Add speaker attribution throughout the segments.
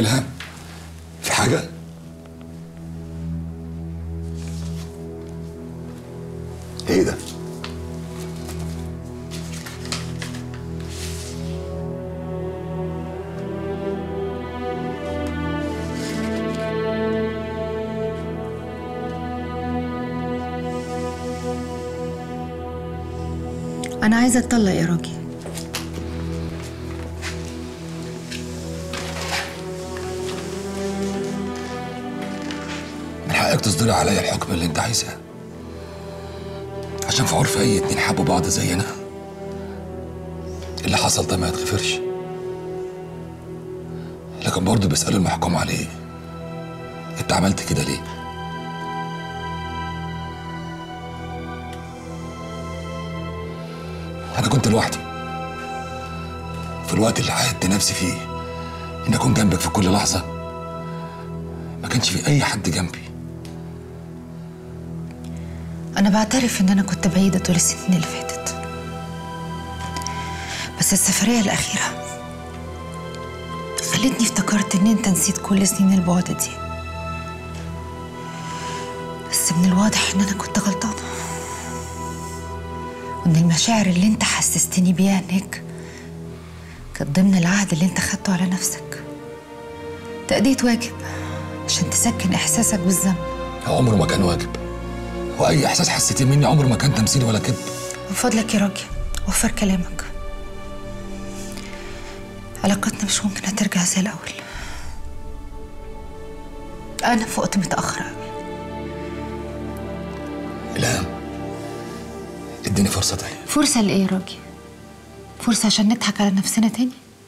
Speaker 1: إلهام في حاجة؟ إيه ده؟
Speaker 2: أنا عايزة أتطلق يا راجل
Speaker 1: من حقك تصدري عليا الحكم اللي انت عايزاه عشان في عرف اي اتنين حبوا بعض زينا اللي حصل ده ما يتغفرش لكن برضه بيسألوا المحكوم عليه انت عملت كده ليه؟ انا كنت لوحدي في الوقت اللي عاهدت نفسي فيه ان اكون جنبك في كل لحظه ما كانش في اي حد جنبي
Speaker 2: أنا بعترف إن أنا كنت بعيدة طول السنين اللي فاتت بس السفرية الأخيرة خلتني افتكرت إن أنت نسيت كل سنين البعد دي بس من الواضح إن أنا كنت غلطانة وإن المشاعر اللي أنت حسستني بيها هناك كانت ضمن العهد اللي أنت خدته على نفسك تأدية واجب عشان تسكن إحساسك بالذنب
Speaker 1: عمره ما كان واجب واي احساس حسيتيه مني عمره ما كان تمثيل ولا كذب
Speaker 2: من فضلك يا راجل وفر كلامك علاقتنا مش ممكن هترجع زي الأول أنا فقت متأخر أوي
Speaker 1: الهام اديني فرصه تانية
Speaker 2: فرصة لإيه يا راجل؟ فرصة عشان نضحك على نفسنا تاني؟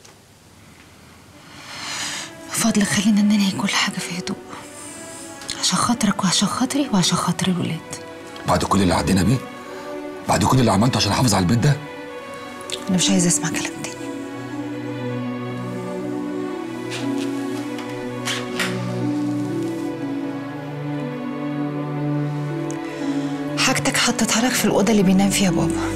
Speaker 2: من فضلك خلينا ننهي كل حاجة في هدوء عشان خاطرك وعشان خاطري وعشان خاطر الولاد
Speaker 1: بعد كل اللي عدينا بيه بعد كل اللي عملته عشان احافظ على البيت ده
Speaker 2: أنا مش عايزة أسمع كلام تاني حاجتك حطيتها لك في الأوضة اللي بينام فيها بابا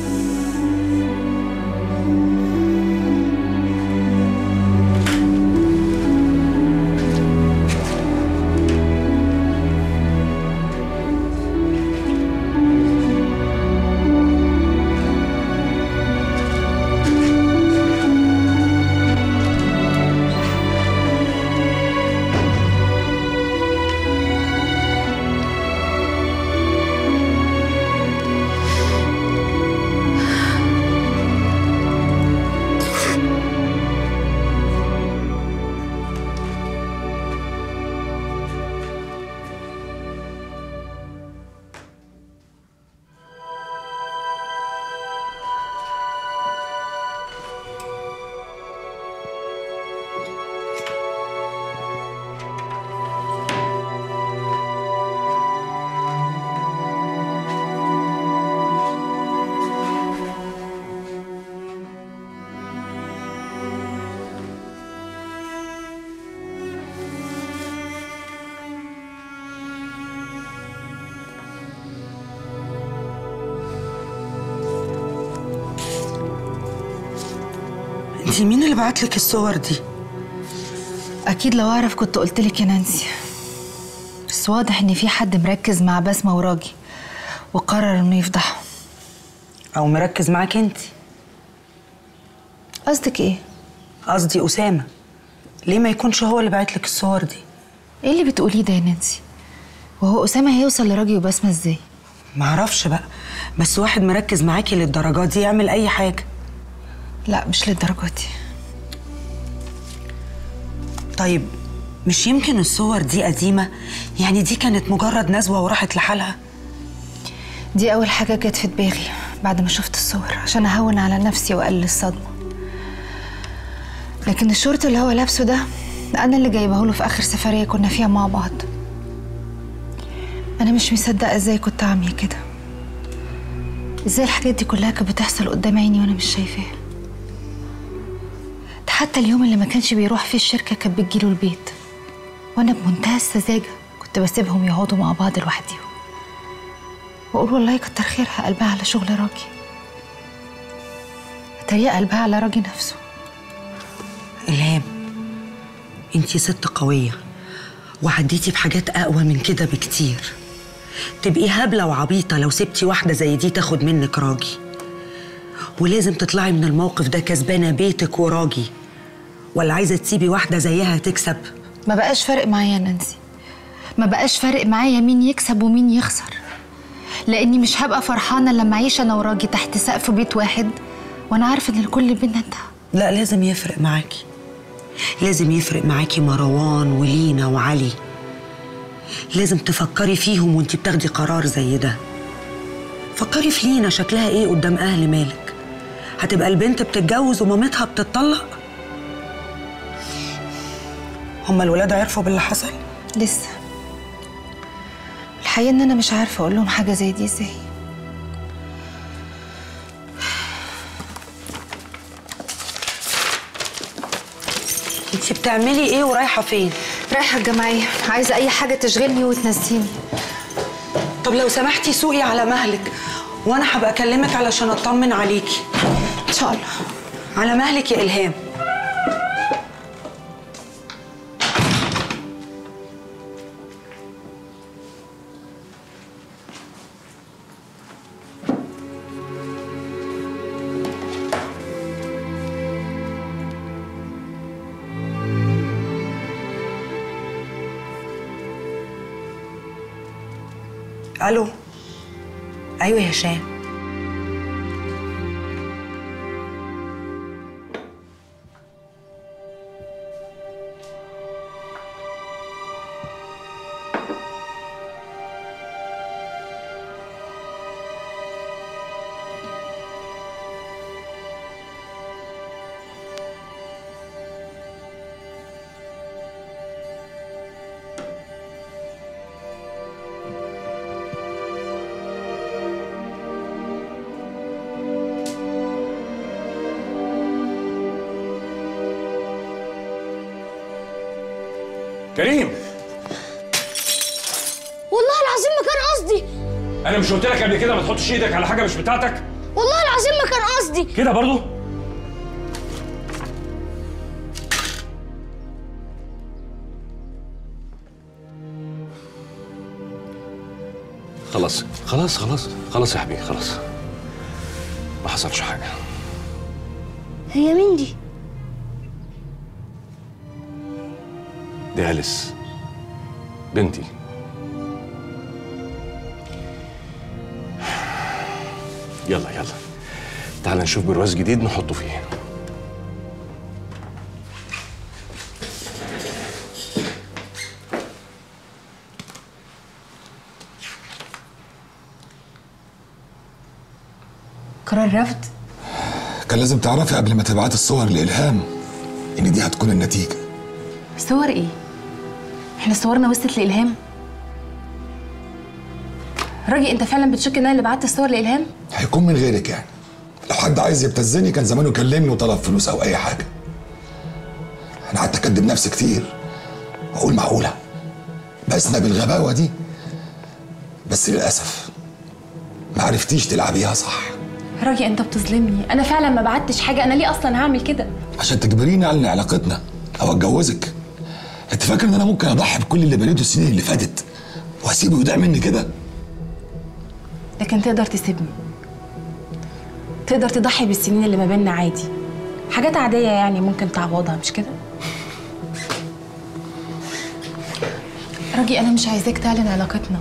Speaker 3: انت مين اللي بعت لك الصور دي
Speaker 2: أكيد لو أعرف كنت قلت لك يا نانسي بس واضح إن في حد مركز مع بسمة وراجي وقرر إنه يفضحه
Speaker 3: او مركز معاك انت
Speaker 2: قصدك إيه؟
Speaker 3: قصدي اسامه ليه ما يكونش هو اللي بعت لك الصور دي
Speaker 2: إيه اللي بتقوليه ده يا نانسي؟ وهو أسامة هيوصل لراجي وبسمة إزاي؟
Speaker 3: معرفش بقى بس واحد مركز معاكي للدرجه دي يعمل اي حاجه
Speaker 2: لا مش للدرجة دي
Speaker 3: طيب مش يمكن الصور دي قديمه يعني دي كانت مجرد نزوه وراحت لحالها
Speaker 2: دي أول حاجة جت في دماغي بعد ما شفت الصور عشان أهون على نفسي وأقلل الصدمة لكن الشورت اللي هو لابسه ده أنا اللي جايبه له في آخر سفرية كنا فيها مع بعض أنا مش مصدقة إزاي كنت عامية كده إزاي الحاجات دي كلها كانت بتحصل قدام عيني وأنا مش شايفاها ده حتى اليوم اللي ما كانش بيروح فيه الشركة كانت بتجيله البيت وأنا بمنتهى السذاجة كنت بسيبهم يقعدوا مع بعض لوحديهم واقول والله كتر خيرها قلبها على شغل راجي اتريق قلبها على راجي نفسه
Speaker 3: الهام انتي ست قوية وعديتي بحاجات أقوى من كده بكتير تبقي هبلة وعبيطة لو سبتي واحدة زي دي تاخد منك راجي ولازم تطلعي من الموقف ده كسبانة بيتك وراجي ولا عايزة تسيبي واحدة زيها تكسب
Speaker 2: ما بقاش فارق معايا يا نانسي ما بقاش فارق معايا مين يكسب ومين يخسر لاني مش هبقى فرحانه لما اعيش انا وراجي تحت سقف بيت واحد وانا عارفه ان الكل بينا انتهى
Speaker 3: لا لازم يفرق معاكي لازم يفرق معاكي مروان ولينا وعلي لازم تفكري فيهم وانتي بتاخدي قرار زي ده فكري في لينا شكلها ايه قدام اهل مالك هتبقى البنت بتتجوز ومامتها بتطلق هما الولاد عرفوا باللي حصل
Speaker 2: لسه الحقيقه ان انا مش عارفه اقول لهم حاجه زي دي ازاي
Speaker 3: انتي بتعملي ايه ورايحه فين
Speaker 2: رايحه الجمعيه عايزه اي حاجه تشغلني وتنسيني
Speaker 3: طب لو سمحتي سوقي على مهلك وانا هبقى اكلمك علشان اطمن عليكي
Speaker 2: ان شاء الله
Speaker 3: على مهلك يا الهام الو ايوه يا هشام
Speaker 4: كريم
Speaker 5: والله العظيم ما كان قصدي
Speaker 4: انا مش قلت لك قبل كده ما تحطش ايدك على حاجه مش بتاعتك
Speaker 5: والله العظيم ما كان قصدي
Speaker 4: كده برضو خلاص خلاص خلاص خلاص يا حبيبي خلاص ما حصلش حاجه
Speaker 5: هي مين دي
Speaker 4: دي أليس بنتي يلا يلا تعال نشوف برواز جديد نحطه فيه
Speaker 2: قرار رفض
Speaker 1: كان لازم تعرفي قبل ما تبعتي الصور لإلهام إن دي هتكون النتيجة
Speaker 6: صور ايه؟ احنا صورنا وصلت لإلهام؟ راجي انت فعلا بتشك ان انا اللي بعت الصور لإلهام؟
Speaker 1: هيكون من غيرك يعني لو حد عايز يبتزني كان زمانه كلمني وطلب فلوس أو أي حاجة أنا قعدت أكدب نفسي كتير وأقول معقولة بسنا بالغباوة دي بس للأسف ما عرفتيش تلعبيها صح
Speaker 6: راجي انت بتظلمني انا فعلا ما بعتش حاجه انا ليه اصلا هعمل كده؟
Speaker 1: عشان تجبريني على إن علاقتنا أو أتجوزك أنت فاكر إن أنا ممكن أضحي بكل اللي بنيته السنين اللي فاتت وأسيبه يضيع مني كده
Speaker 6: لكن تقدر تسيبني تقدر تضحي بالسنين اللي ما بيننا عادي حاجات عاديه يعني ممكن تعوضها مش كده؟ راجي انا مش عايزاك تعلن علاقتنا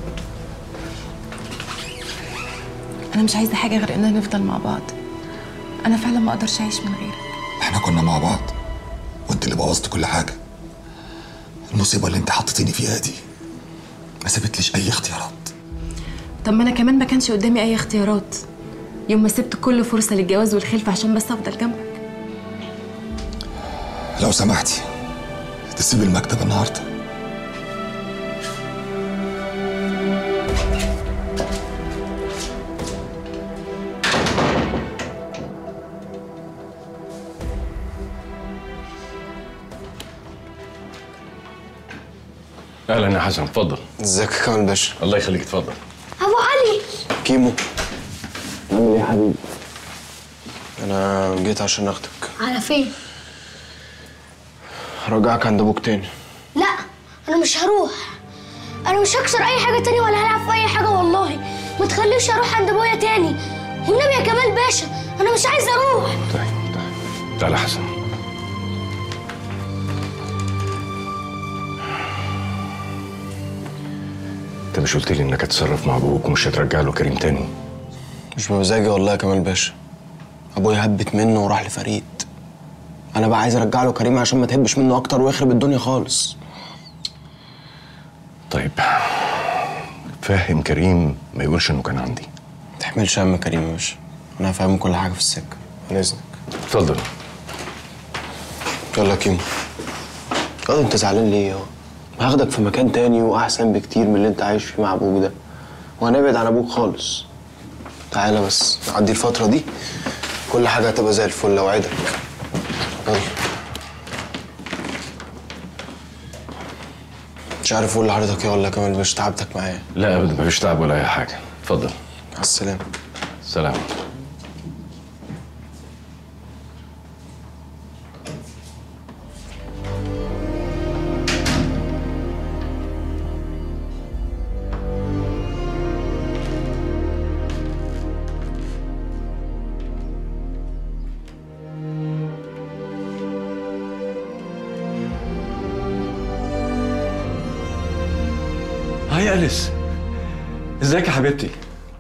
Speaker 6: انا مش عايزه حاجه غير اننا نفضل مع بعض انا فعلا ما اقدرش اعيش من غيرك
Speaker 1: احنا كنا مع بعض وانت اللي بوظت كل حاجه المصيبه اللي انت حطيتيني فيها دي ما سابتليش اي اختيارات
Speaker 6: طب ما انا كمان ما كانش قدامي اي اختيارات يوم ما سبت كل فرصه للجواز والخلفه عشان بس افضل جنبك
Speaker 1: لو سمحتي تسيبي المكتب النهارده
Speaker 4: اهلا يا حسن اتفضل
Speaker 7: ازيك يا كمال باشا
Speaker 4: الله يخليك اتفضل
Speaker 5: ابو علي
Speaker 7: كيمو عامل ايه يا حبيبي انا جيت عشان اخدك
Speaker 5: على فين
Speaker 7: هرجعك عند ابوك تاني
Speaker 5: لا انا مش هروح انا مش هكسر اي حاجه تاني ولا هلعب في اي حاجه والله ما تخليش اروح عند ابويا تاني والنبي يا كمال باشا انا مش عايز اروح
Speaker 4: طيب طيب تعالى حسن انت مش قلت لي انك هتتصرف مع ابوك ومش هترجع له كريم تاني
Speaker 7: مش بمزاجي والله يا كمال باشا ابويا هبت منه وراح لفريد انا بقى عايز ارجع له كريم عشان ما تهبش منه اكتر ويخرب الدنيا خالص
Speaker 4: طيب فهم كريم ما يقولش انه كان عندي
Speaker 7: ما تحملش هم كريم يا باشا انا هفهمه كل حاجه في السكه على اذنك
Speaker 4: اتفضل
Speaker 7: يلا يا كيمو يلا انت زعلان ليه يا هاخدك في مكان تاني واحسن بكتير من اللي انت عايش فيه مع ابوك ده وهنبعد عن ابوك خالص تعالى بس نعدي الفترة دي كل حاجة هتبقى زي الفل اوعدك يلا مش عارف اقول لحضرتك ايه ولا كمان مش تعبتك معايا
Speaker 4: لا ابدا مفيش تعب ولا اي حاجه اتفضل
Speaker 7: مع السلامة
Speaker 4: سلام هاي أليس ازيك يا حبيبتي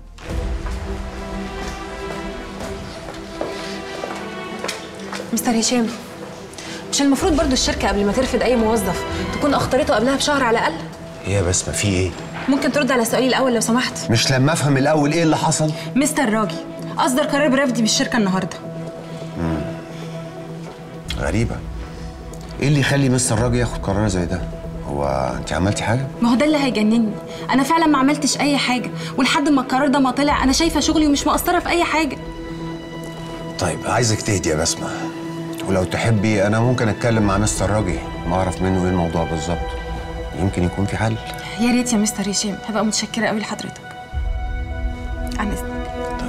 Speaker 6: مستر هشام مش المفروض برضو الشركة قبل ما ترفض أي موظف تكون أخطرته قبلها بشهر على الأقل؟
Speaker 8: يا بسمة في ايه؟
Speaker 6: ممكن ترد على سؤالي الأول لو سمحت؟
Speaker 8: مش لما افهم الاول ايه اللي حصل؟
Speaker 6: مستر راجي أصدر قرار برفضي بالشركة النهاردة
Speaker 8: غريبة ايه اللي يخلي مستر راجل ياخد قرار زي ده؟ هو انت عملتي حاجة؟
Speaker 6: ما هو ده اللي هيجنني أنا فعلا ما عملتش أي حاجة ولحد ما القرار ده ما طلع أنا شايفة شغلي ومش مقصرة في أي حاجة
Speaker 8: طيب عايزك تهدي يا بسمة ولو تحبي انا ممكن اتكلم مع مستر راجي ما اعرف منه ايه الموضوع بالظبط يمكن يكون في حل
Speaker 6: يا ريت يا مستر هشام هبقى متشكرة قوي لحضرتك عن إذنك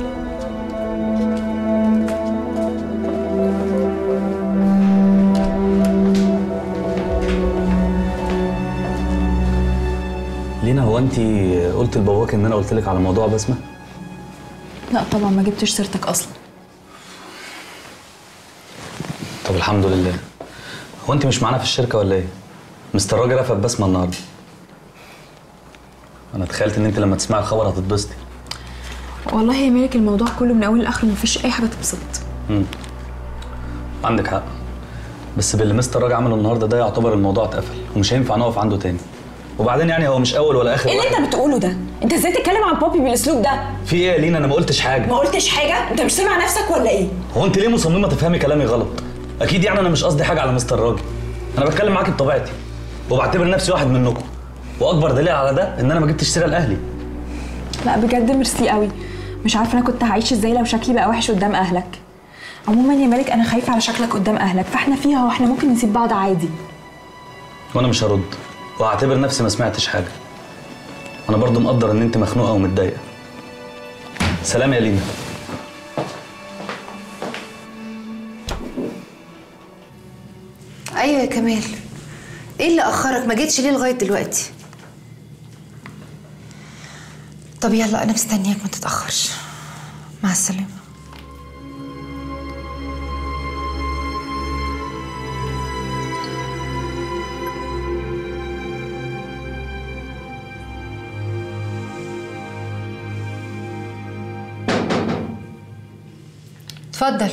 Speaker 9: لينا هو انت قلت لباباك ان انا قلت لك على موضوع بسمه
Speaker 6: لا طبعا ما جبتش سيرتك أصلا
Speaker 9: طب الحمد لله هو انت مش معانا في الشركه ولا ايه مستر راجل رفض بسمه النهارده انا تخيلت ان انت لما تسمعي الخبر هتتبسطي
Speaker 6: والله يا مالك الموضوع كله من أوله لآخره مفيش أي حاجة تبسط
Speaker 9: عندك حق بس باللي مستر راجل عمله النهارده ده يعتبر الموضوع اتقفل ومش هينفع نقف عنده تاني وبعدين يعني هو مش اول ولا اخر
Speaker 10: ايه اللي
Speaker 9: واحد.
Speaker 10: انت بتقوله ده؟ انت ازاي تتكلم عن بابي بالاسلوب ده؟
Speaker 9: في ايه يا لينا انا ما قلتش حاجه
Speaker 10: ما قلتش حاجه؟ انت مش سامع نفسك ولا ايه؟
Speaker 9: هو انت ليه مصممه تفهمي كلامي غلط اكيد يعني انا مش قصدي حاجه على مستر راجل انا بتكلم معاكي بطبيعتي وبعتبر نفسي واحد منكم واكبر دليل على ده ان انا ما جبتش سيره لاهلي
Speaker 10: لا بجد ميرسي قوي مش عارفه انا كنت هعيش ازاي لو شكلي بقى وحش قدام اهلك عموما يا مالك انا خايفه على شكلك قدام اهلك فاحنا فيها واحنا ممكن نسيب بعض عادي
Speaker 9: وانا مش هرد وهعتبر نفسي ما سمعتش حاجه انا برضو مقدر ان انت مخنوقه ومتضايقه سلام يا لينا
Speaker 2: ايوه يا كمال ايه اللي اخرك ما جيتش ليه لغايه دلوقتي طب يلا انا مستنياك ما تتاخرش مع السلامه اتفضل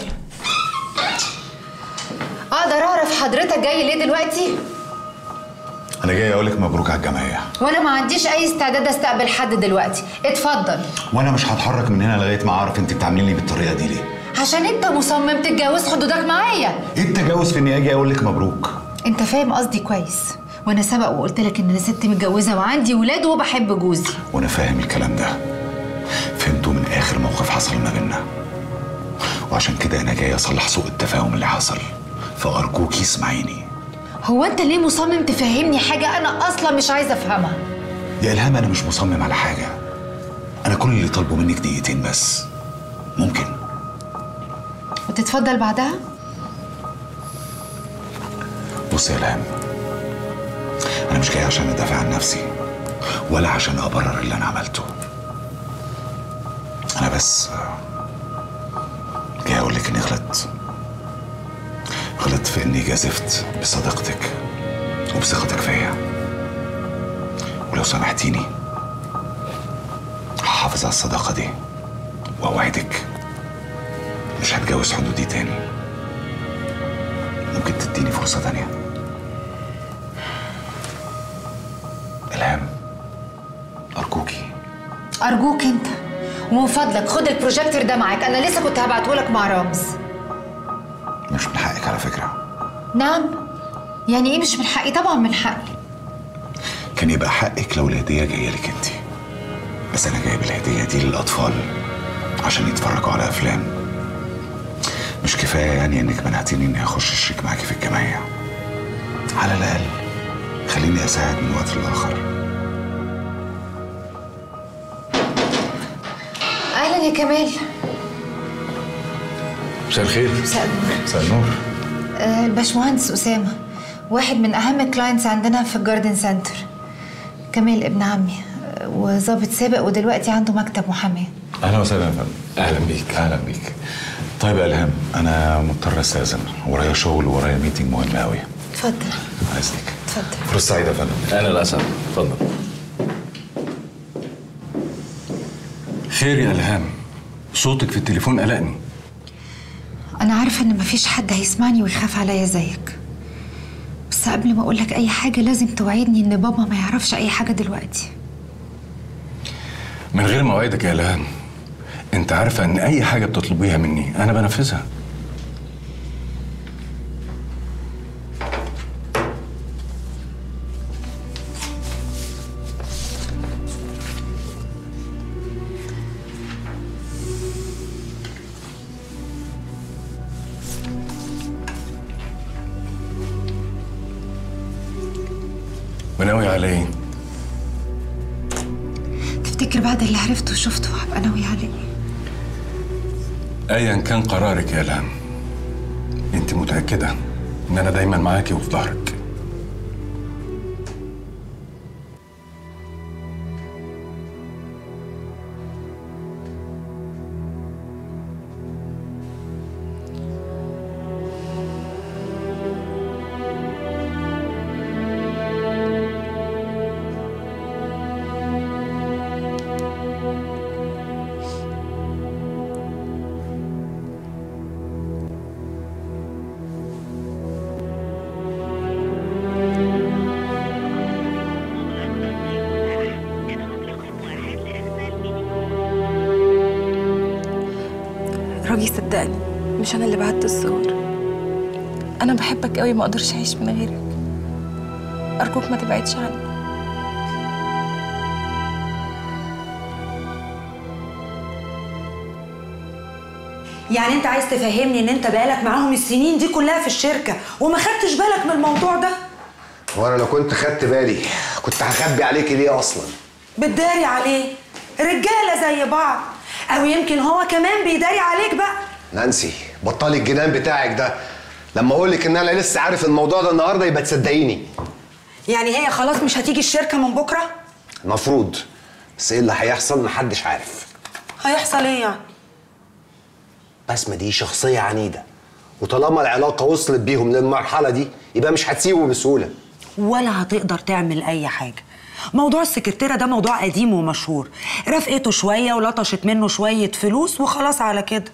Speaker 2: اقدر اعرف حضرتك جاي ليه دلوقتي
Speaker 1: انا جاي اقول لك مبروك على الجمعيه
Speaker 2: وانا ما عنديش اي استعداد استقبل حد دلوقتي اتفضل
Speaker 1: وانا مش هتحرك من هنا لغايه ما اعرف انت بتعامليني بالطريقه دي ليه
Speaker 2: عشان انت مصمم تتجاوز حدودك معايا
Speaker 1: ايه التجاوز في اني اجي اقول لك مبروك
Speaker 2: انت فاهم قصدي كويس وانا سبق وقلت لك ان انا ست متجوزه وعندي ولاد وبحب جوزي
Speaker 1: وانا فاهم الكلام ده فهمته من اخر موقف حصل ما بينا وعشان كده انا جاي اصلح سوء التفاهم اللي حصل فارجوكي اسمعيني
Speaker 2: هو انت ليه مصمم تفهمني حاجه انا اصلا مش عايزه افهمها
Speaker 1: يا الهام انا مش مصمم على حاجه انا كل اللي طالبه منك دقيقتين بس ممكن
Speaker 2: وتتفضل بعدها
Speaker 11: بص يا الهام انا مش جاي عشان ادافع عن نفسي ولا عشان ابرر اللي انا عملته انا بس آه، جاي اقول لك اني غلطت غلطت في اني جازفت بصداقتك وبثقتك فيا ولو سامحتيني هحافظ على الصداقه دي واوعدك مش هتجاوز حدودي تاني ممكن تديني فرصه تانيه الهام ارجوكي
Speaker 2: ارجوك انت ومن فضلك خد البروجيكتور ده معاك انا لسه كنت هبعته لك مع رامز
Speaker 11: مش من حقك على فكره
Speaker 2: نعم يعني ايه مش من حقي طبعا من حقي
Speaker 11: كان يبقى حقك لو الهديه جايه لك انت بس انا جايب الهديه دي للاطفال عشان يتفرجوا على افلام مش كفايه يعني انك منعتيني اني اخش الشريك معاكي في الجمعيه على الاقل خليني اساعد من وقت لاخر
Speaker 2: اهلا يا كمال
Speaker 4: مساء الخير
Speaker 2: مساء النور
Speaker 11: مساء النور
Speaker 2: آه، الباشمهندس اسامه واحد من اهم الكلاينتس عندنا في الجاردن سنتر كمال ابن عمي آه، وظابط سابق ودلوقتي عنده مكتب محاماه
Speaker 11: اهلا وسهلا يا فندم اهلا بيك اهلا بيك طيب يا الهام انا مضطر استاذن ورايا شغل ورايا ميتنج مهم قوي
Speaker 2: اتفضل
Speaker 11: عايزك
Speaker 2: اتفضل
Speaker 11: فرصه سعيده يا فندم
Speaker 4: انا الاسد اتفضل
Speaker 12: خير يا الهام صوتك في التليفون قلقني
Speaker 2: انا عارفه ان مفيش حد هيسمعني ويخاف عليا زيك بس قبل ما اقولك اي حاجه لازم توعدني ان بابا ما يعرفش اي حاجه دلوقتي
Speaker 12: من غير موعدك يا الهام انت عارفه ان اي حاجه بتطلبيها مني انا بنفذها وناوي على ايه
Speaker 2: تفتكر بعد اللي عرفته وشفته هبقى ناوي عليه
Speaker 12: ايا كان قرارك يا الهام انت متاكده ان انا دايما معاكي وفي ظهرك
Speaker 10: راجي صدقني مش انا اللي بعت الصور انا بحبك قوي ما اقدرش اعيش من غيرك ارجوك ما تبعدش عني
Speaker 3: يعني انت عايز تفهمني ان انت بقالك معاهم السنين دي كلها في الشركه وما خدتش بالك من الموضوع ده
Speaker 8: وانا لو كنت خدت بالي كنت هخبي عليكي ليه اصلا
Speaker 3: بتداري عليه رجاله زي بعض او يمكن هو كمان بيداري عليك بقى
Speaker 8: نانسي بطلي الجنان بتاعك ده لما اقول لك ان انا لسه عارف الموضوع ده النهارده يبقى تصدقيني
Speaker 3: يعني هي خلاص مش هتيجي الشركه من بكره
Speaker 8: المفروض بس ايه اللي هيحصل محدش عارف
Speaker 3: هيحصل ايه يعني
Speaker 8: بسمة دي شخصية عنيدة وطالما العلاقة وصلت بيهم للمرحلة دي يبقى مش هتسيبه بسهولة
Speaker 3: ولا هتقدر تعمل اي حاجه موضوع السكرتيرة ده موضوع قديم ومشهور رفقته شوية ولطشت منه شوية فلوس وخلاص على كده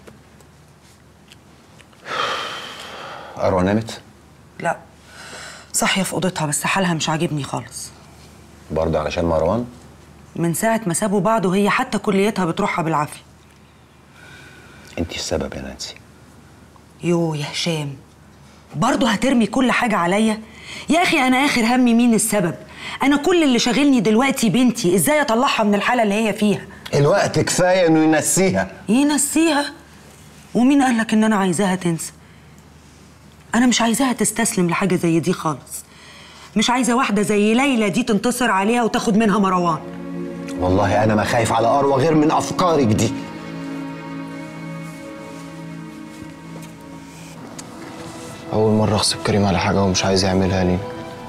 Speaker 8: أروى نامت؟
Speaker 3: لا صاحية في أوضتها بس حالها مش عاجبني خالص
Speaker 8: برضه علشان مروان؟
Speaker 3: من ساعة ما سابوا بعض وهي حتى كليتها بتروحها بالعافية
Speaker 8: أنت السبب يا نانسي
Speaker 3: يو يا هشام برضه هترمي كل حاجة عليا يا أخي أنا آخر همي مين السبب أنا كل اللي شاغلني دلوقتي بنتي إزاي أطلعها من الحالة اللي هي فيها
Speaker 8: الوقت كفاية إنه ينسيها
Speaker 3: ينسيها ومين قالك إن أنا عايزاها تنسى أنا مش عايزاها تستسلم لحاجة زي دي خالص مش عايزة واحدة زي ليلى دي تنتصر عليها وتاخد منها مروان
Speaker 8: والله أنا ما خايف على أروى غير من أفكارك دي
Speaker 7: أول مرة أغصب كريم على حاجة هو مش عايز يعملها لي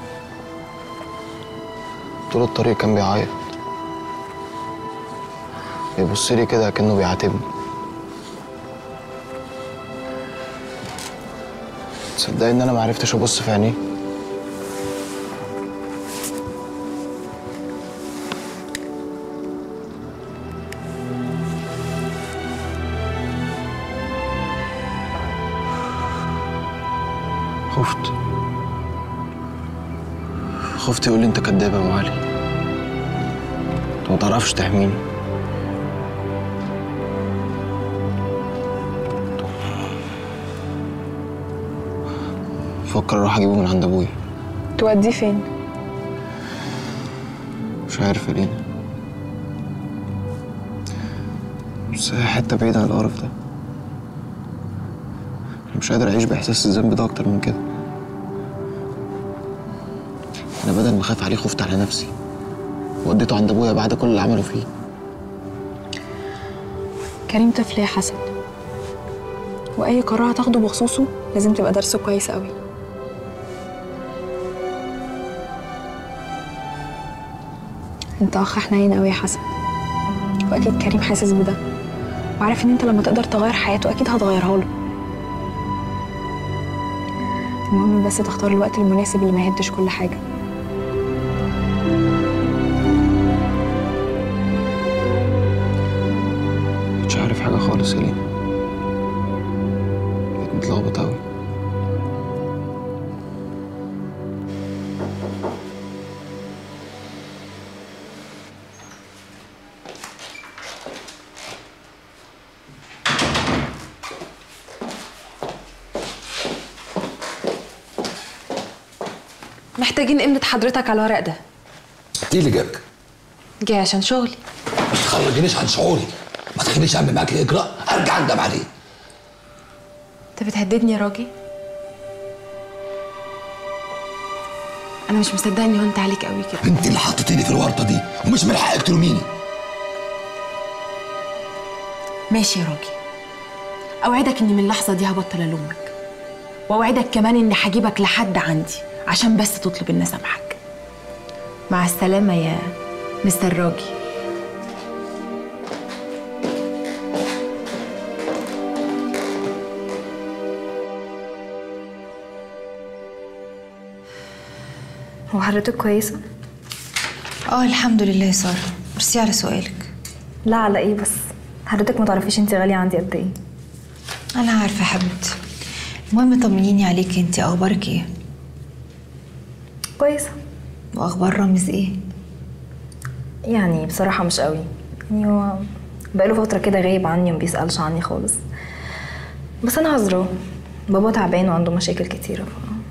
Speaker 7: طول الطريق كان بيعيط بيبص لي كده كأنه بيعاتبني تصدقي إن أنا معرفتش أبص في عينيه خفت خفت يقول لي انت كداب يا ابو علي انت ما تعرفش تحميني بفكر اروح اجيبه من عند ابويا
Speaker 10: توديه فين
Speaker 7: مش عارف يا لينا بس هي حته بعيده عن القرف ده أنا مش قادر اعيش باحساس الذنب ده اكتر من كده انا بدل ما اخاف عليه خفت على نفسي وديته عند ابويا بعد كل اللي عمله فيه
Speaker 10: كريم طفل يا حسن واي قرار هتاخده بخصوصه لازم تبقى درسه كويس قوي انت اخ حنين قوي يا حسن واكيد كريم حاسس بده وعارف ان انت لما تقدر تغير حياته اكيد هتغيرها له المهم بس تختار الوقت المناسب اللي ما يهدش كل حاجه
Speaker 7: مش عارف حاجه خالص يا لينا بقيت متلخبط قوي
Speaker 6: محتاجين امنة حضرتك على الورق ده
Speaker 1: ايه اللي جابك؟
Speaker 6: جاي عشان شغلي
Speaker 1: ما تخرجنيش عن شعوري ما تخلينيش اعمل معاك اجراء ارجع اندم عليه
Speaker 6: انت بتهددني يا راجل انا مش مصدقه اني هونت عليك قوي كده
Speaker 1: انت اللي حطيتيني في الورطه دي ومش من حقك تلوميني
Speaker 6: ماشي يا راجل اوعدك اني من اللحظه دي هبطل الومك واوعدك كمان اني هجيبك لحد عندي عشان بس تطلب ان اسامحك مع السلامه يا مستر راجي
Speaker 10: هو حضرتك كويسه
Speaker 2: اه الحمد لله يا ساره ميرسي على سؤالك
Speaker 10: لا على ايه بس حضرتك ما تعرفيش انت غاليه عندي قد ايه
Speaker 2: انا عارفه يا حبيبتي المهم طمنيني عليكي انت اخبارك ايه
Speaker 10: كويسه
Speaker 2: واخبار رامز ايه
Speaker 10: يعني بصراحه مش قوي يعني هو بقاله فتره كده غايب عني وما بيسالش عني خالص بس انا عذراه بابا تعبان وعنده مشاكل كتيره ف...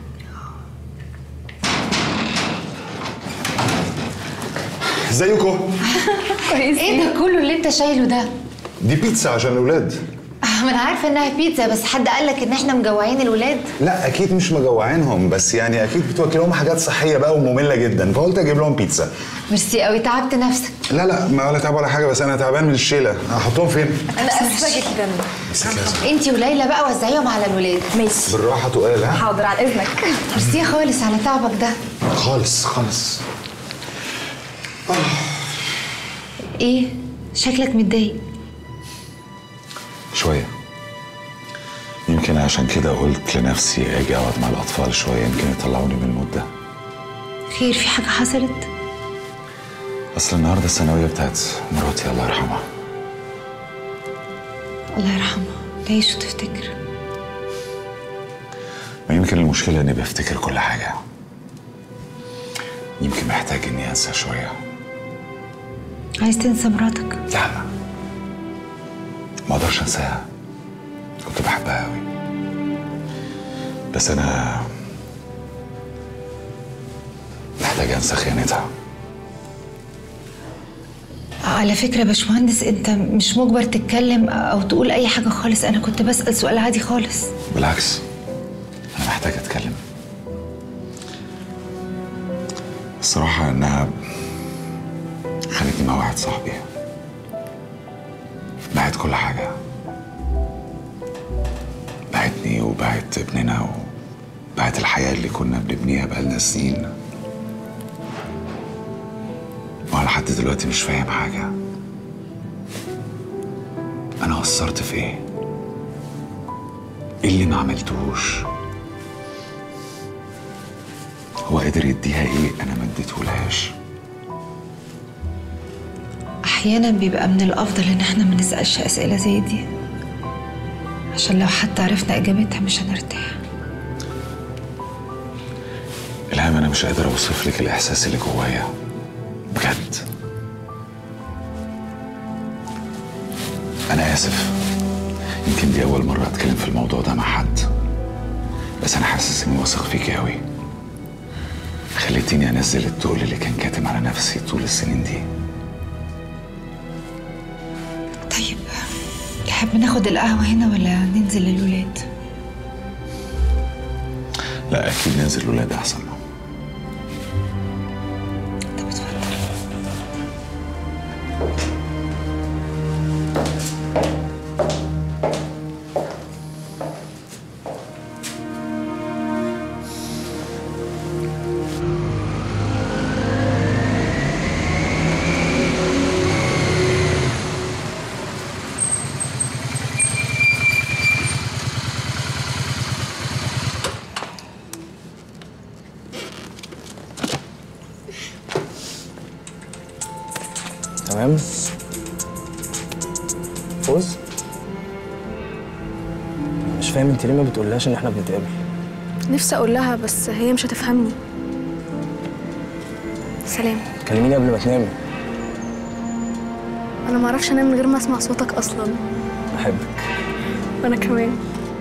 Speaker 13: ازيكم
Speaker 2: كويس ايه ده كله اللي انت شايله ده
Speaker 13: دي بيتزا عشان الاولاد
Speaker 2: ما انا عارفه انها بيتزا بس حد قال لك ان احنا مجوعين الولاد
Speaker 13: لا اكيد مش مجوعينهم بس يعني اكيد بتوكل لهم حاجات صحيه بقى وممله جدا فقلت اجيب لهم بيتزا
Speaker 2: ميرسي قوي تعبت نفسك
Speaker 13: لا لا ما ولا تعب ولا حاجه بس انا تعبان من الشيله هحطهم فين
Speaker 2: انا اسفه جدا انت وليلى بقى وزعيهم على الولاد ماشي
Speaker 13: بالراحه تقال ها
Speaker 2: حاضر على اذنك ميرسي خالص على تعبك ده
Speaker 13: خالص خالص
Speaker 2: ايه شكلك متضايق
Speaker 11: شوية يمكن عشان كده قلت لنفسي اجي اقعد مع الاطفال شوية يمكن يطلعوني من المود ده
Speaker 2: خير في حاجه حصلت
Speaker 11: اصل النهارده الثانوية بتاعت مراتي الله يرحمها
Speaker 2: الله يرحمها تعيش وتفتكر
Speaker 11: ويمكن المشكلة اني بفتكر كل حاجة يمكن محتاج اني انسى شوية
Speaker 2: عايز تنسى مراتك
Speaker 11: لا لا ما اقدرش انساها كنت بحبها قوي بس انا محتاج انسى خيانتها
Speaker 2: على فكرة يا باشمهندس انت مش مجبر تتكلم او تقول اي حاجة خالص انا كنت بسأل سؤال عادي خالص
Speaker 11: بالعكس انا محتاج اتكلم الصراحة انها خلتني مع واحد صاحبي بعت كل حاجة بعتني وبعت ابننا و... بعد الحياة اللي كنا بنبنيها بقالنا سنين وأنا لحد دلوقتي مش فاهم حاجة أنا قصرت في إيه؟ إيه اللي ما عملتهوش؟ هو قدر يديها إيه أنا ما اديتهولهاش؟
Speaker 2: احيانا بيبقى من الافضل ان احنا ما نسالش اسئله زي دي عشان لو حتى عرفنا اجابتها مش هنرتاح
Speaker 11: إلهام أنا مش قادر أوصف لك الإحساس اللي جوايا بجد أنا آسف يمكن دي أول مرة أتكلم في الموضوع ده مع حد بس أنا حاسس إني واثق فيكي أوي خليتيني أنزل التقل اللي كان كاتم على نفسي طول السنين دي
Speaker 2: طيب تحب ناخد القهوه هنا ولا ننزل للولاد
Speaker 11: لا أكيد ننزل الولاد أحسن
Speaker 14: تمام فوز مش فاهم انت ليه ما بتقولهاش ان احنا بنتقابل
Speaker 10: نفسي اقول لها بس هي مش هتفهمني سلام
Speaker 14: كلميني قبل ما تنامي
Speaker 10: انا ما اعرفش انام من غير ما اسمع صوتك اصلا
Speaker 14: بحبك
Speaker 10: وانا كمان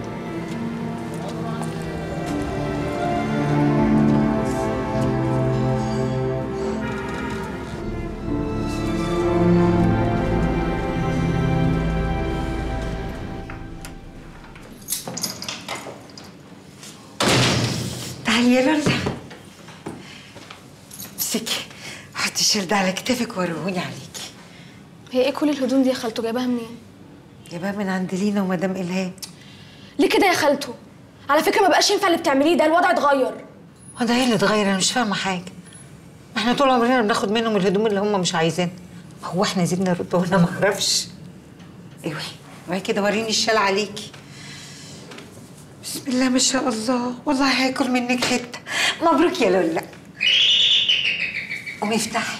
Speaker 15: تعالي يا لولا امسكي حطي الشرد على كتافك ورهوني عليكي
Speaker 10: هي ايه كل الهدوم دي يا خالته جايباها منين
Speaker 15: جايباها من عند لينا ومدام الهام
Speaker 10: ليه كده يا خالته على فكره ما بقاش ينفع اللي بتعمليه ده الوضع اتغير
Speaker 15: هو ده ايه اللي اتغير انا مش فاهمه حاجه ما احنا طول عمرنا بناخد منهم الهدوم اللي هم مش عايزينها هو احنا زدنا رتبه وانا ما اعرفش ايوه اوعي كده وريني الشال عليكي بسم الله ما شاء الله والله هاكل منك حته مبروك يا لولا قومي افتحي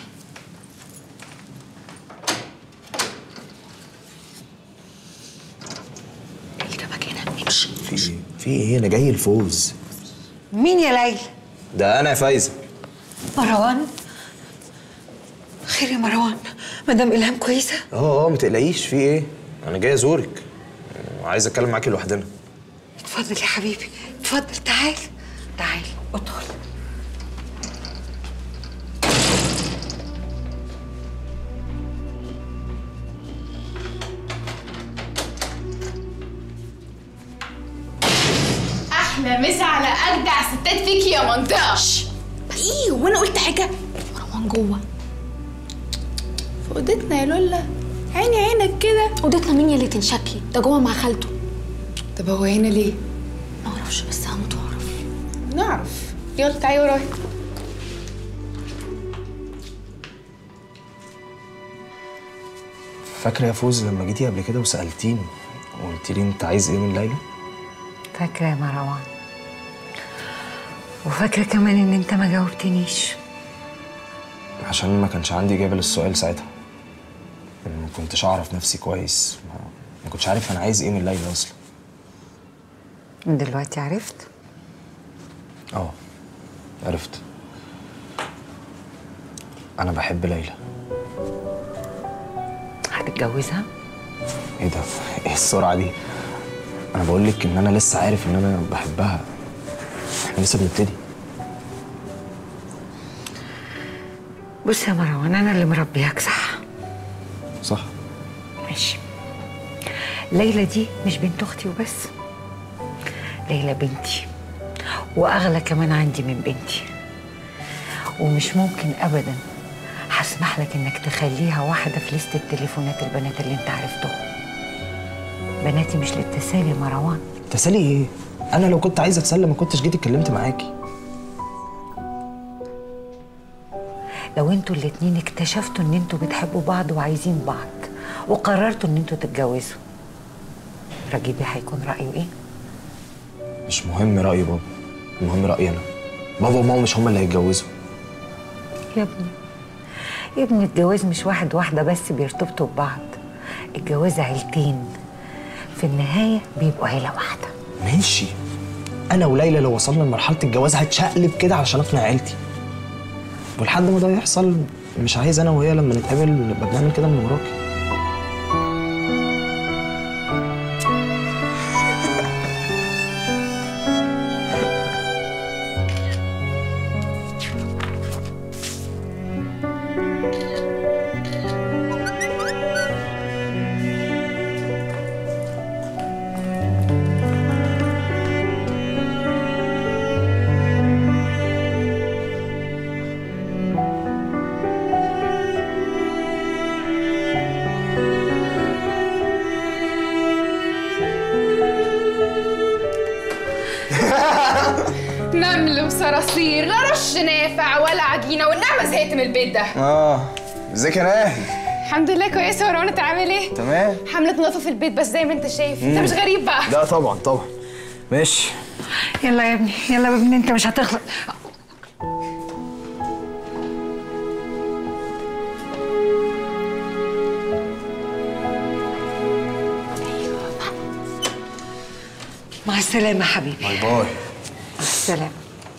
Speaker 16: في ايه؟ في ايه؟ انا جاي الفوز
Speaker 15: مين يا ليلى
Speaker 16: ده انا يا فايزه
Speaker 15: مروان خير يا مروان مدام الهام كويسه
Speaker 16: اه اه ما تقلقيش في ايه؟ انا جاي ازورك وعايز اتكلم معاكي لوحدنا
Speaker 15: اتفضل يا حبيبي اتفضل تعال تعال ادخل
Speaker 6: احلى مسا على اجدع ستات فيكي يا منطقه ايه وانا قلت حاجه مروان جوه في اوضتنا يا لولا عيني عينك كده
Speaker 10: اوضتنا مين يا اللي تنشكي ده جوه مع خالته
Speaker 6: طب هو هنا ليه
Speaker 10: ما اعرفش بس هموت واعرف
Speaker 6: نعرف يلا تعالي ورايا
Speaker 14: فاكره يا فوز لما جيتي قبل كده وسالتيني وقلت لي انت عايز ايه من ليلى
Speaker 15: فاكره يا مروان وفاكره كمان ان انت ما جاوبتنيش
Speaker 14: عشان ما كانش عندي اجابه للسؤال ساعتها ما كنتش اعرف نفسي كويس ما, ما كنتش عارف انا عايز ايه من ليلى اصلا
Speaker 15: دلوقتي عرفت
Speaker 14: اه عرفت انا بحب ليلى
Speaker 15: هتتجوزها
Speaker 14: ايه ده ايه السرعه دي انا بقول لك ان انا لسه عارف ان انا بحبها احنا لسه بنبتدي
Speaker 15: بص يا مروان انا اللي مربياك صح
Speaker 14: صح
Speaker 15: ماشي ليلى دي مش بنت اختي وبس ليلى بنتي واغلى كمان عندي من بنتي ومش ممكن ابدا هسمح لك انك تخليها واحده في لستة تليفونات البنات اللي انت عرفتهم بناتي مش للتسالي يا مروان
Speaker 14: تسالي ايه انا لو كنت عايز اتسلى ما كنتش جيت اتكلمت معاكي
Speaker 15: لو انتوا الاتنين اكتشفتوا ان انتوا بتحبوا بعض وعايزين بعض وقررتوا ان انتوا تتجوزوا رجيبي هيكون رأيه ايه؟
Speaker 14: مش مهم راي بابا المهم رايي انا بابا وماما مش هما اللي هيتجوزوا
Speaker 15: يا ابني يا ابني الجواز مش واحد واحدة بس بيرتبطوا ببعض الجواز عيلتين في النهاية بيبقوا عيلة واحدة
Speaker 14: ماشي انا وليلى لو وصلنا لمرحله الجواز هتشقلب كده علشان اقنع عيلتي ولحد ما ده يحصل مش عايز انا وهي لما نتقابل نبقى بنعمل كده من وراكي
Speaker 17: نمل وصراصير لا رش نافع ولا عجينه والنعمه زهقت من البيت ده
Speaker 14: اه ازيك يا ناهي
Speaker 17: الحمد لله كويسه وروان انت عامل ايه
Speaker 14: تمام
Speaker 17: حمله نظافه في البيت بس زي ما انت شايف انت
Speaker 14: مم.
Speaker 17: مش غريب بقى
Speaker 14: لا طبعا طبعا ماشي
Speaker 15: يلا يا ابني يلا يا ابني انت مش هتخلص مع السلامة حبيبي
Speaker 14: باي باي
Speaker 15: مع السلامة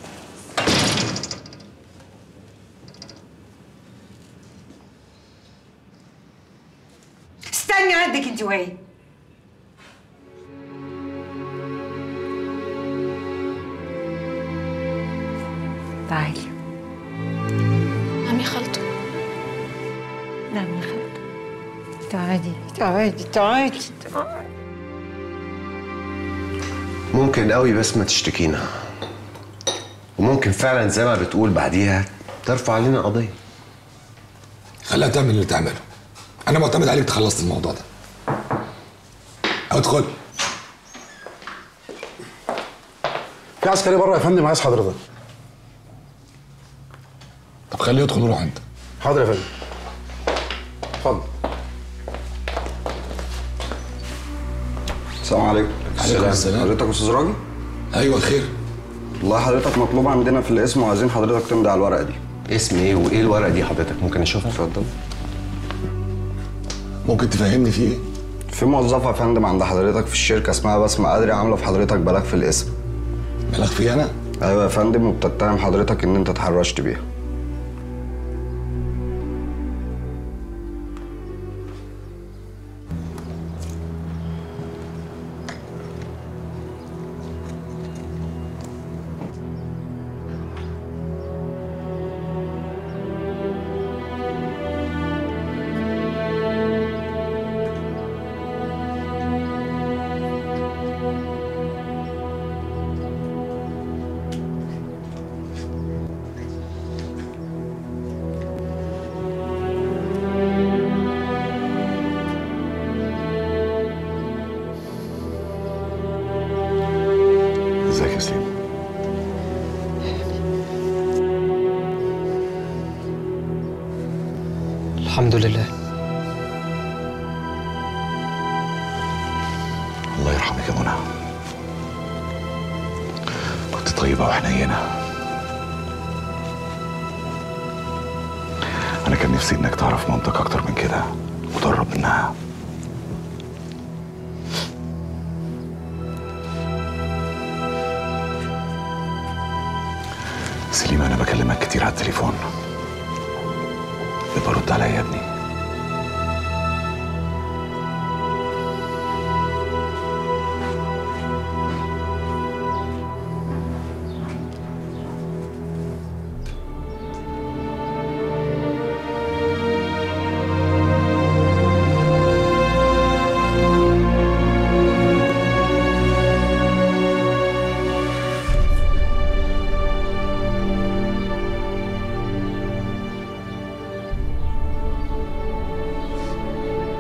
Speaker 15: استني عندك انت وهي تعالي
Speaker 17: عمي خالته
Speaker 15: نعم يا خالته تعالي تعالي تعالي تعالي
Speaker 8: ممكن قوي بس ما تشتكينا وممكن فعلا زي ما بتقول بعديها ترفع علينا قضيه
Speaker 1: خليها تعمل اللي تعمله انا معتمد عليك تخلص الموضوع ده ادخل
Speaker 18: في عسكري بره يا فندم عايز حضرتك
Speaker 1: طب خليه يدخل روح انت
Speaker 18: حاضر يا فندم اتفضل
Speaker 19: السلام عليكم
Speaker 1: عليكم السلام.
Speaker 19: حضرتك استاذ راجل
Speaker 1: ايوه خير
Speaker 19: والله حضرتك مطلوب عندنا في الاسم وعايزين حضرتك تمضي على الورقه دي
Speaker 8: اسم ايه وايه الورقه دي حضرتك ممكن اشوفها
Speaker 19: اتفضل
Speaker 1: ممكن تفهمني في ايه
Speaker 19: في موظفه يا فندم عند حضرتك في الشركه اسمها بسمه قادري عامله في حضرتك بلاغ في الاسم
Speaker 1: بلاغ في انا
Speaker 19: ايوه يا فندم وبتتهم حضرتك ان انت اتحرشت بيها
Speaker 11: ازيك يا سليم
Speaker 14: الحمد لله
Speaker 11: الله يرحمك يا منى كنت طيبة وحنينة أنا كان نفسي إنك تعرف مامتك أكتر من كده وتقرب منها سليم أنا بكلمك كتير على التليفون يبقى رد عليا يا ابني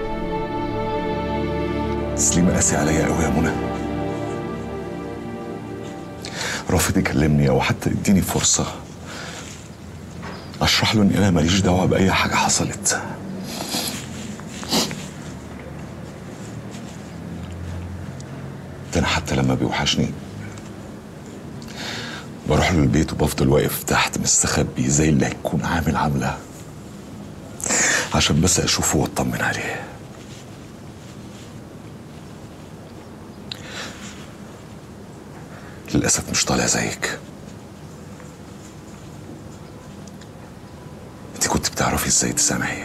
Speaker 11: سليم قاسي عليا قوي يا منى رافض يكلمني او حتى يديني فرصه اشرح له اني انا ماليش دعوه باي حاجه حصلت ده انا حتى لما بيوحشني بروح له البيت وبفضل واقف تحت مستخبي زي اللي هيكون عامل عامله عشان بس اشوفه واطمن عليه للاسف مش طالع زيك انت كنت بتعرفي ازاي تسامحي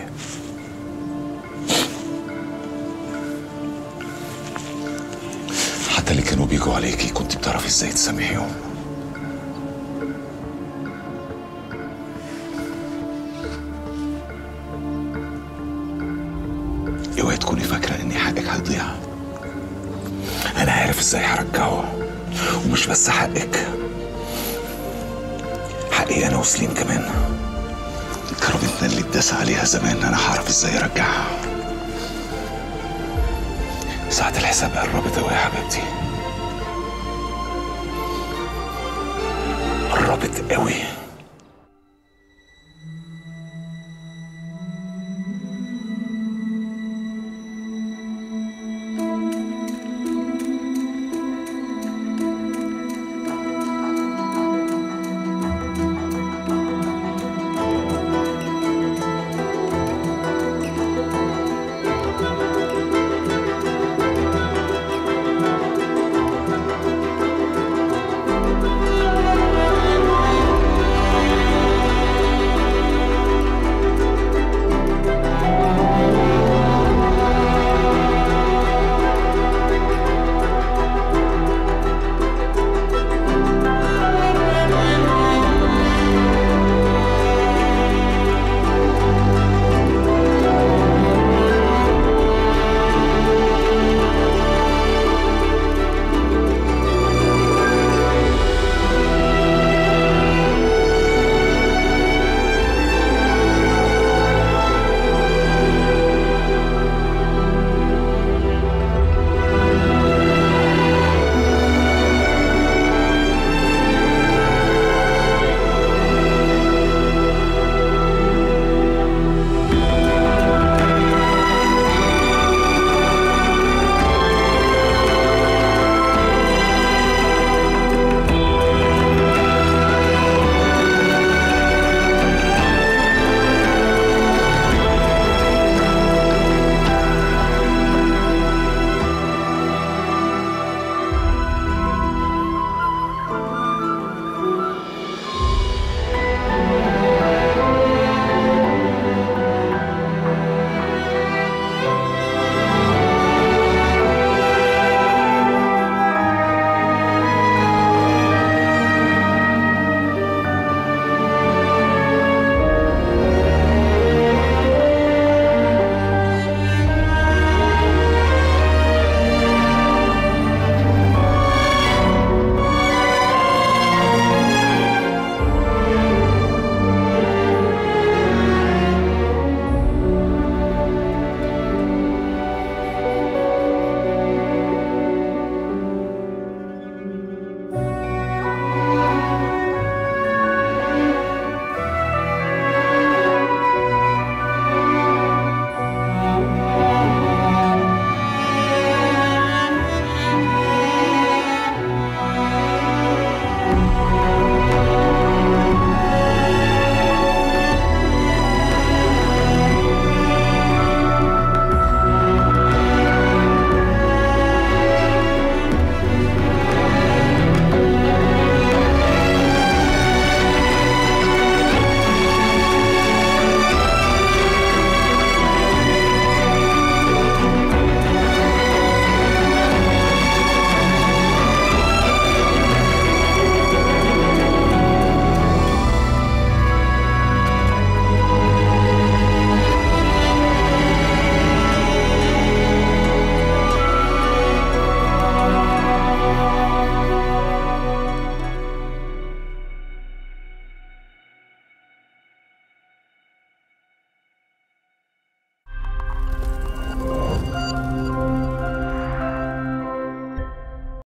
Speaker 11: حتى اللي كانوا بيجوا عليكي كنت بتعرفي ازاي تسامحيهم اوعي تكوني فاكرة ان حقك هيضيع انا عارف ازاي هرجعه ومش بس حقك حقي انا وسليم كمان كرامتنا اللي اتداس عليها زمان انا هعرف ازاي ارجعها ساعة الحساب قربت اوي يا حبيبتي قربت قوي